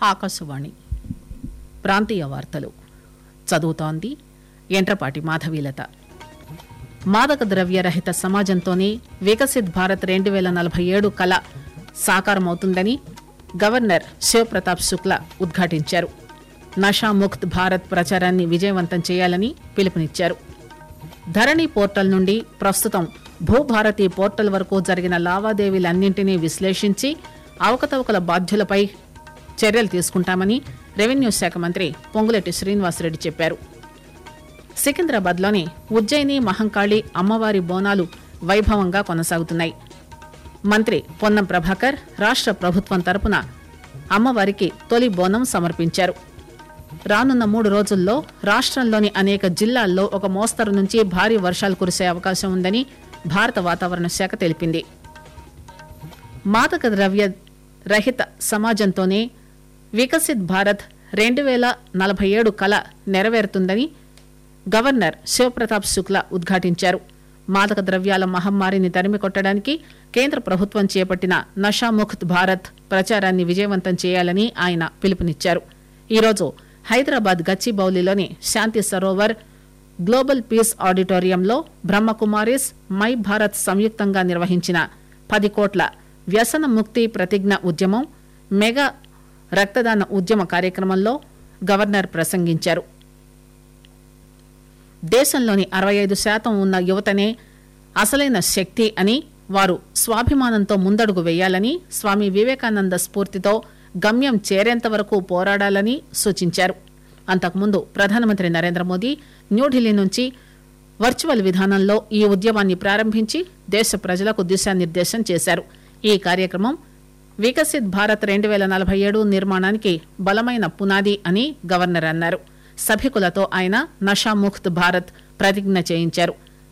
ఆకాశవాణి ప్రాంతీయ వార్తలు చదువుతోంది ఎంట్రపాటి మాధవీలత మాదక ద్రవ్య రహిత సమాజంతోనే వికసిత్ భారత్ రెండు వేల నలభై ఏడు కల సాకారమవుతుందని గవర్నర్ శివప్రతాప్ శుక్లా ఉద్ఘాటించారు నషాముక్త్ భారత్ ప్రచారాన్ని విజయవంతం చేయాలని పిలుపునిచ్చారు ధరణి పోర్టల్ నుండి ప్రస్తుతం భూభారతి పోర్టల్ వరకు జరిగిన లావాదేవీలన్నింటినీ విశ్లేషించి అవకతవకల బాధ్యులపై చర్యలు తీసుకుంటామని రెవెన్యూ శాఖ మంత్రి పొంగులేటి శ్రీనివాసరెడ్డి చెప్పారు సికింద్రాబాద్లోని ఉజ్జయిని మహంకాళి అమ్మవారి బోనాలు వైభవంగా కొనసాగుతున్నాయి మంత్రి పొన్నం ప్రభాకర్ రాష్ట్ర ప్రభుత్వం తరపున అమ్మవారికి తొలి బోనం సమర్పించారు రానున్న మూడు రోజుల్లో రాష్ట్రంలోని అనేక జిల్లాల్లో ఒక మోస్తరు నుంచి భారీ వర్షాలు కురిసే అవకాశం ఉందని భారత వాతావరణ శాఖ తెలిపింది మాదక ద్రవ్య రహిత సమాజంతోనే వికసిత్ భారత్ రెండు వేల నలభై ఏడు కల నెరవేరుతుందని గవర్నర్ శివప్రతాప్ శుక్లా ఉద్ఘాటించారు మాదక ద్రవ్యాల మహమ్మారిని తరిమి కొట్టడానికి కేంద్ర ప్రభుత్వం చేపట్టిన నషాముక్త్ భారత్ ప్రచారాన్ని విజయవంతం చేయాలని ఆయన పిలుపునిచ్చారు ఈరోజు హైదరాబాద్ గచ్చిబౌలిలోని శాంతి సరోవర్ గ్లోబల్ పీస్ ఆడిటోరియంలో బ్రహ్మకుమారిస్ మై భారత్ సంయుక్తంగా నిర్వహించిన పది కోట్ల వ్యసన ముక్తి ప్రతిజ్ఞ ఉద్యమం మెగా రక్తదాన ఉద్యమ కార్యక్రమంలో గవర్నర్ ప్రసంగించారు దేశంలోని అరవై ఐదు శాతం ఉన్న యువతనే అసలైన శక్తి అని వారు స్వాభిమానంతో ముందడుగు వేయాలని స్వామి వివేకానంద స్ఫూర్తితో గమ్యం చేరేంత వరకు పోరాడాలని సూచించారు అంతకుముందు ప్రధానమంత్రి నరేంద్ర మోదీ న్యూఢిల్లీ నుంచి వర్చువల్ విధానంలో ఈ ఉద్యమాన్ని ప్రారంభించి దేశ ప్రజలకు దిశానిర్దేశం చేశారు ఈ కార్యక్రమం వికసిత్ భారత్ రెండు వేల నలభై ఏడు నిర్మాణానికి బలమైన పునాది అని గవర్నర్ అన్నారు సభికులతో ఆయన నషాముక్త్ భారత్ ప్రతిజ్ఞ చేయించారు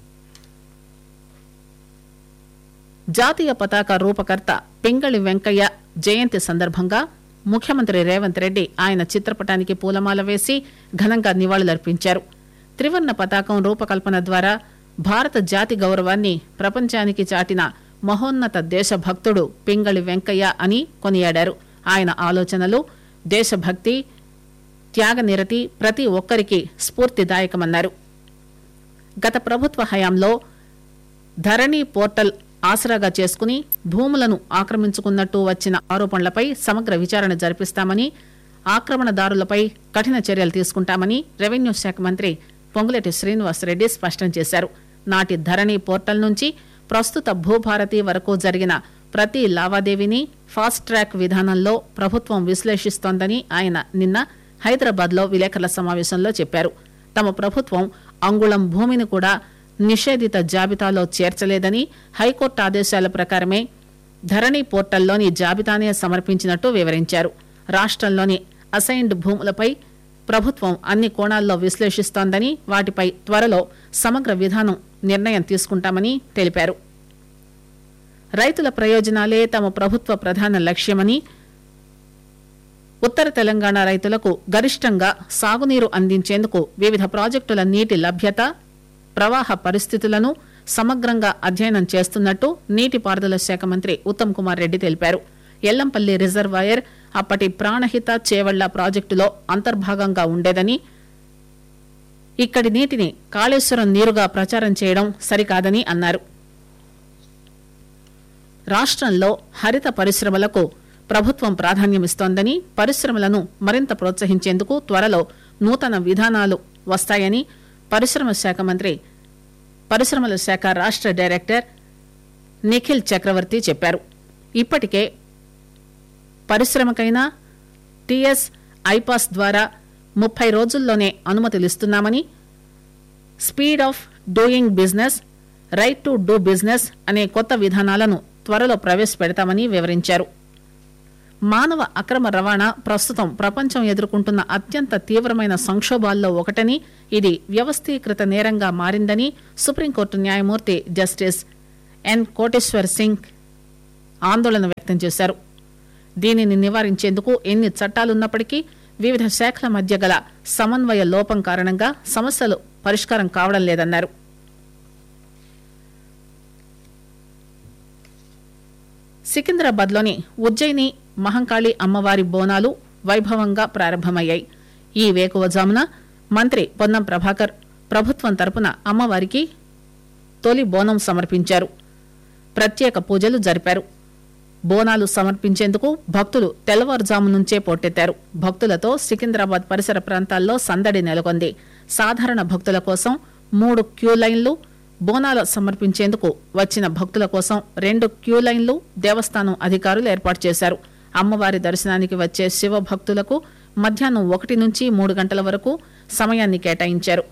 జాతీయ పతాక రూపకర్త పింగళి వెంకయ్య జయంతి సందర్భంగా ముఖ్యమంత్రి రేవంత్ రెడ్డి ఆయన చిత్రపటానికి పూలమాల వేసి ఘనంగా నివాళులర్పించారు త్రివర్ణ పతాకం రూపకల్పన ద్వారా భారత జాతి గౌరవాన్ని ప్రపంచానికి చాటిన మహోన్నత దేశభక్తుడు పింగళి వెంకయ్య అని కొనియాడారు ఆయన ఆలోచనలు దేశభక్తి త్యాగనిరతి ప్రతి ఒక్కరికి స్ఫూర్తిదాయకమన్నారు గత ప్రభుత్వ హయాంలో ధరణి పోర్టల్ ఆసరాగా చేసుకుని భూములను ఆక్రమించుకున్నట్టు వచ్చిన ఆరోపణలపై సమగ్ర విచారణ జరిపిస్తామని ఆక్రమణదారులపై కఠిన చర్యలు తీసుకుంటామని రెవెన్యూ శాఖ మంత్రి పొంగులేటి శ్రీనివాసరెడ్డి స్పష్టం చేశారు నాటి ధరణి పోర్టల్ నుంచి ప్రస్తుత భూభారతి వరకు జరిగిన ప్రతి లావాదేవీని ఫాస్ట్ ట్రాక్ విధానంలో ప్రభుత్వం విశ్లేషిస్తోందని ఆయన నిన్న హైదరాబాద్ లో విలేకరుల సమావేశంలో చెప్పారు తమ ప్రభుత్వం అంగుళం భూమిని కూడా నిషేధిత జాబితాలో చేర్చలేదని హైకోర్టు ఆదేశాల ప్రకారమే ధరణి పోర్టల్లోని జాబితానే సమర్పించినట్టు వివరించారు రాష్ట్రంలోని అసైన్డ్ భూములపై ప్రభుత్వం అన్ని కోణాల్లో విశ్లేషిస్తోందని వాటిపై త్వరలో సమగ్ర విధానం నిర్ణయం తీసుకుంటామని తెలిపారు రైతుల ప్రయోజనాలే తమ ప్రభుత్వ ప్రధాన లక్ష్యమని ఉత్తర తెలంగాణ రైతులకు గరిష్టంగా సాగునీరు అందించేందుకు వివిధ ప్రాజెక్టుల నీటి లభ్యత ప్రవాహ పరిస్థితులను సమగ్రంగా అధ్యయనం చేస్తున్నట్టు నీటిపారుదల శాఖ మంత్రి ఉత్తమ్ కుమార్ రెడ్డి తెలిపారు ఎల్లంపల్లి రిజర్వాయర్ అప్పటి ప్రాణహిత చేవళ్ల ప్రాజెక్టులో అంతర్భాగంగా ఉండేదని ఇక్కడి నీటిని కాళేశ్వరం నీరుగా ప్రచారం చేయడం సరికాదని అన్నారు రాష్ట్రంలో హరిత పరిశ్రమలకు ప్రభుత్వం ప్రాధాన్యమిస్తోందని పరిశ్రమలను మరింత ప్రోత్సహించేందుకు త్వరలో నూతన విధానాలు వస్తాయని పరిశ్రమ శాఖ మంత్రి పరిశ్రమల శాఖ రాష్ట్ర డైరెక్టర్ నిఖిల్ చక్రవర్తి చెప్పారు ఇప్పటికే పరిశ్రమకైనా టీఎస్ ఐపాస్ ద్వారా ముప్పై రోజుల్లోనే అనుమతులిస్తున్నామని speed of doing business right to do business అనే కొత్త విధానాలను త్వరలో ప్రవేశపెడతామని వివరించారు మానవ అక్రమ రవాణా ప్రస్తుతం ప్రపంచం ఎదుర్కొంటున్న అత్యంత తీవ్రమైన సంక్షోభాల్లో ఒకటని ఇది వ్యవస్థీకృత నేరంగా మారిందని సుప్రీంకోర్టు న్యాయమూర్తి జస్టిస్ ఎన్ కోటేశ్వర్ సింగ్ ఆందోళన వ్యక్తం చేశారు దీనిని నివారించేందుకు ఎన్ని చట్టాలున్నప్పటికీ వివిధ శాఖల మధ్య గల సమన్వయ లోపం కారణంగా సమస్యలు పరిష్కారం కావడం లేదన్నారు సికింద్రాబాద్లోని ఉజ్జయిని మహంకాళి అమ్మవారి బోనాలు వైభవంగా ప్రారంభమయ్యాయి ఈ వేకువజామున మంత్రి పొన్నం ప్రభాకర్ ప్రభుత్వం తరపున అమ్మవారికి తొలి బోనం సమర్పించారు ప్రత్యేక పూజలు జరిపారు బోనాలు సమర్పించేందుకు భక్తులు తెల్లవారుజాము నుంచే పోటెత్తారు భక్తులతో సికింద్రాబాద్ పరిసర ప్రాంతాల్లో సందడి నెలకొంది సాధారణ భక్తుల కోసం మూడు క్యూ లైన్లు బోనాలు సమర్పించేందుకు వచ్చిన భక్తుల కోసం రెండు క్యూ లైన్లు దేవస్థానం అధికారులు ఏర్పాటు చేశారు అమ్మవారి దర్శనానికి వచ్చే శివ భక్తులకు మధ్యాహ్నం ఒకటి నుంచి మూడు గంటల వరకు సమయాన్ని కేటాయించారు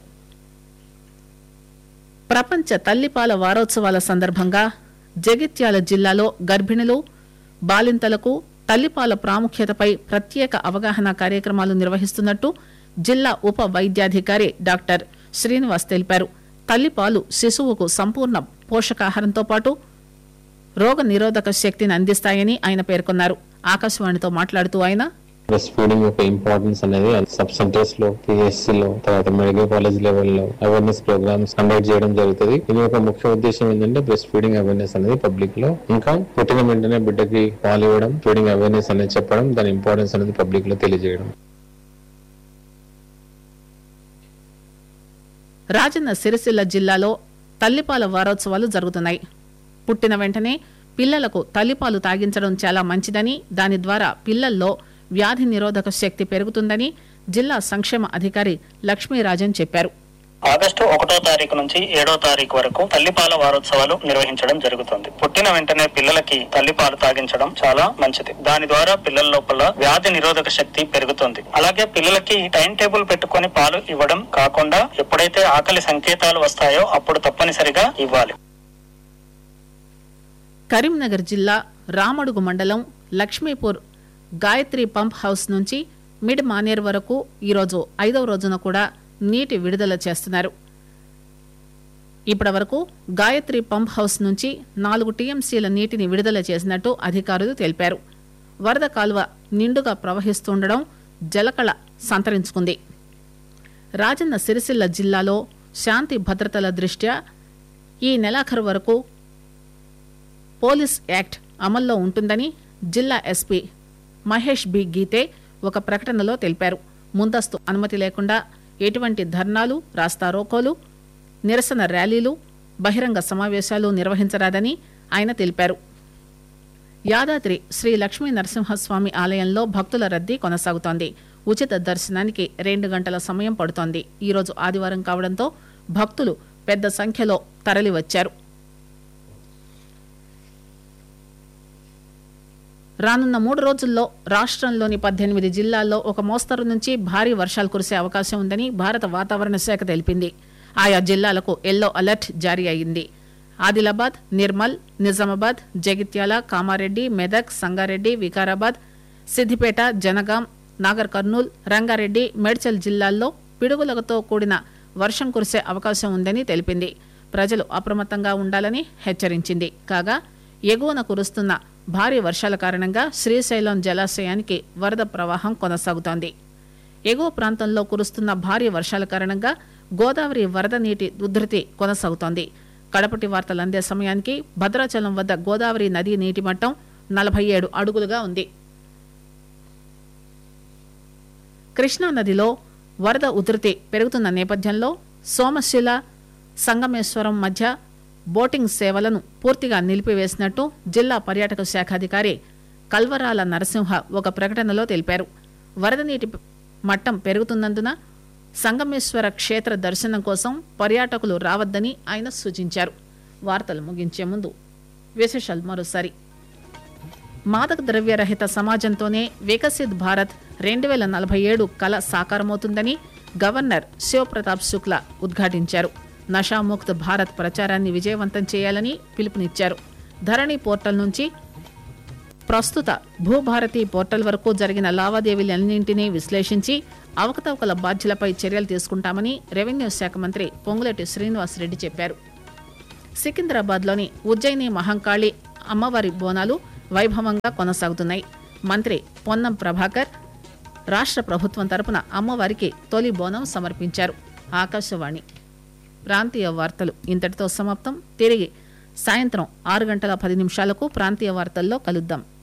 ప్రపంచ తల్లిపాల వారోత్సవాల సందర్భంగా జగిత్యాల జిల్లాలో గర్భిణులు బాలింతలకు తల్లిపాల ప్రాముఖ్యతపై ప్రత్యేక అవగాహన కార్యక్రమాలు నిర్వహిస్తున్నట్టు జిల్లా ఉప వైద్యాధికారి డాక్టర్ శ్రీనివాస్ తెలిపారు తల్లిపాలు శిశువుకు సంపూర్ణ పోషకాహారంతో పాటు రోగ నిరోధక శక్తిని అందిస్తాయని ఆయన పేర్కొన్నారు ఆకాశవాణితో మాట్లాడుతూ ఆయన బ్రెస్ట్ ఫీడింగ్ యొక్క ఇంపార్టెన్స్ అనేది సబ్ సెంటర్స్ లో పిఎస్సి లో తర్వాత మెడికల్ కాలేజ్ లెవెల్లో అవేర్నెస్ ప్రోగ్రామ్స్ కండక్ట్ చేయడం జరుగుతుంది దీని యొక్క ముఖ్య ఉద్దేశం ఏంటంటే బ్రెస్ట్ ఫీడింగ్ అవేర్నెస్ అనేది పబ్లిక్ లో ఇంకా పుట్టిన వెంటనే బిడ్డకి పాలు ఇవ్వడం ఫీడింగ్ అవేర్నెస్ అనేది చెప్పడం దాని ఇంపార్టెన్స్ అనేది పబ్లిక్ లో తెలియజేయడం రాజన్న సిరిసిల్ల జిల్లాలో తల్లిపాల వారోత్సవాలు జరుగుతున్నాయి పుట్టిన వెంటనే పిల్లలకు తల్లిపాలు తాగించడం చాలా మంచిదని దాని ద్వారా పిల్లల్లో వ్యాధి నిరోధక శక్తి పెరుగుతుందని జిల్లా సంక్షేమ అధికారి లక్ష్మీరాజన్ చెప్పారు ఆగస్టు ఒకటో తారీఖు నుంచి ఏడో తారీఖు వరకు తల్లిపాల వారోత్సవాలు నిర్వహించడం జరుగుతుంది పుట్టిన వెంటనే పిల్లలకి తల్లిపాలు తాగించడం చాలా మంచిది దాని ద్వారా పిల్లల లోపల వ్యాధి నిరోధక శక్తి పెరుగుతుంది అలాగే పిల్లలకి టైం టేబుల్ పెట్టుకొని పాలు ఇవ్వడం కాకుండా ఎప్పుడైతే ఆకలి సంకేతాలు వస్తాయో అప్పుడు తప్పనిసరిగా ఇవ్వాలి కరీంనగర్ జిల్లా రామడుగు మండలం లక్ష్మీపూర్ గాయత్రి పంప్ హౌస్ నుంచి మిడ్ మానేర్ వరకు ఈరోజు ఐదవ రోజున కూడా నీటి విడుదల చేస్తున్నారు ఇప్పటి వరకు గాయత్రి పంప్ హౌస్ నుంచి నాలుగు టీఎంసీల నీటిని విడుదల చేసినట్టు అధికారులు తెలిపారు వరద కాలువ నిండుగా ప్రవహిస్తుండడం జలకళ సంతరించుకుంది రాజన్న సిరిసిల్ల జిల్లాలో శాంతి భద్రతల దృష్ట్యా ఈ నెలాఖరు వరకు పోలీస్ యాక్ట్ అమల్లో ఉంటుందని జిల్లా ఎస్పీ మహేష్ బి గీతే ఒక ప్రకటనలో తెలిపారు ముందస్తు అనుమతి లేకుండా ఎటువంటి ధర్నాలు రాస్తారోకోలు నిరసన ర్యాలీలు బహిరంగ సమావేశాలు నిర్వహించరాదని ఆయన తెలిపారు యాదాద్రి శ్రీ లక్ష్మీ నరసింహస్వామి ఆలయంలో భక్తుల రద్దీ కొనసాగుతోంది ఉచిత దర్శనానికి రెండు గంటల సమయం పడుతోంది ఈరోజు ఆదివారం కావడంతో భక్తులు పెద్ద సంఖ్యలో తరలివచ్చారు రానున్న మూడు రోజుల్లో రాష్ట్రంలోని పద్దెనిమిది జిల్లాల్లో ఒక మోస్తరు నుంచి భారీ వర్షాలు కురిసే అవకాశం ఉందని భారత వాతావరణ శాఖ తెలిపింది ఆయా జిల్లాలకు ఎల్లో అలర్ట్ జారీ అయింది ఆదిలాబాద్ నిర్మల్ నిజామాబాద్ జగిత్యాల కామారెడ్డి మెదక్ సంగారెడ్డి వికారాబాద్ సిద్దిపేట జనగాం నాగర్ కర్నూల్ రంగారెడ్డి మేడ్చల్ జిల్లాల్లో పిడుగులతో కూడిన వర్షం కురిసే అవకాశం ఉందని తెలిపింది ప్రజలు అప్రమత్తంగా ఉండాలని హెచ్చరించింది కాగా ఎగువన కురుస్తున్న భారీ వర్షాల కారణంగా శ్రీశైలం జలాశయానికి వరద ప్రవాహం కొనసాగుతోంది ఎగువ ప్రాంతంలో కురుస్తున్న భారీ వర్షాల కారణంగా గోదావరి వరద నీటి ఉధృతి కొనసాగుతోంది కడపటి వార్తలు అందే సమయానికి భద్రాచలం వద్ద గోదావరి నదీ నీటి మట్టం నలభై ఏడు అడుగులుగా ఉంది కృష్ణా నదిలో వరద ఉధృతి పెరుగుతున్న నేపథ్యంలో సోమశిల సంగమేశ్వరం మధ్య బోటింగ్ సేవలను పూర్తిగా నిలిపివేసినట్టు జిల్లా పర్యాటక శాఖాధికారి కల్వరాల నరసింహ ఒక ప్రకటనలో తెలిపారు వరద నీటి మట్టం పెరుగుతున్నందున సంగమేశ్వర క్షేత్ర దర్శనం కోసం పర్యాటకులు రావద్దని ఆయన సూచించారు వార్తలు ముగించే ముందు విశేషాలు మరోసారి మాదక ద్రవ్య రహిత సమాజంతోనే వికసిత్ భారత్ రెండు వేల నలభై ఏడు కల సాకారమవుతుందని గవర్నర్ శివప్రతాప్ శుక్లా ఉద్ఘాటించారు నషాముక్త్ భారత్ ప్రచారాన్ని విజయవంతం చేయాలని పిలుపునిచ్చారు ధరణి పోర్టల్ నుంచి ప్రస్తుత భూభారతి పోర్టల్ వరకు జరిగిన లావాదేవీలన్నింటినీ విశ్లేషించి అవకతవకల బాధ్యులపై చర్యలు తీసుకుంటామని రెవెన్యూ శాఖ మంత్రి పొంగులేటి శ్రీనివాసరెడ్డి చెప్పారు సికింద్రాబాద్లోని ఉజ్జయిని మహంకాళి అమ్మవారి బోనాలు వైభవంగా కొనసాగుతున్నాయి మంత్రి పొన్నం ప్రభాకర్ రాష్ట్ర ప్రభుత్వం తరపున అమ్మవారికి తొలి బోనం సమర్పించారు ఆకాశవాణి ప్రాంతీయ వార్తలు ఇంతటితో సమాప్తం తిరిగి సాయంత్రం ఆరు గంటల పది నిమిషాలకు ప్రాంతీయ వార్తల్లో కలుద్దాం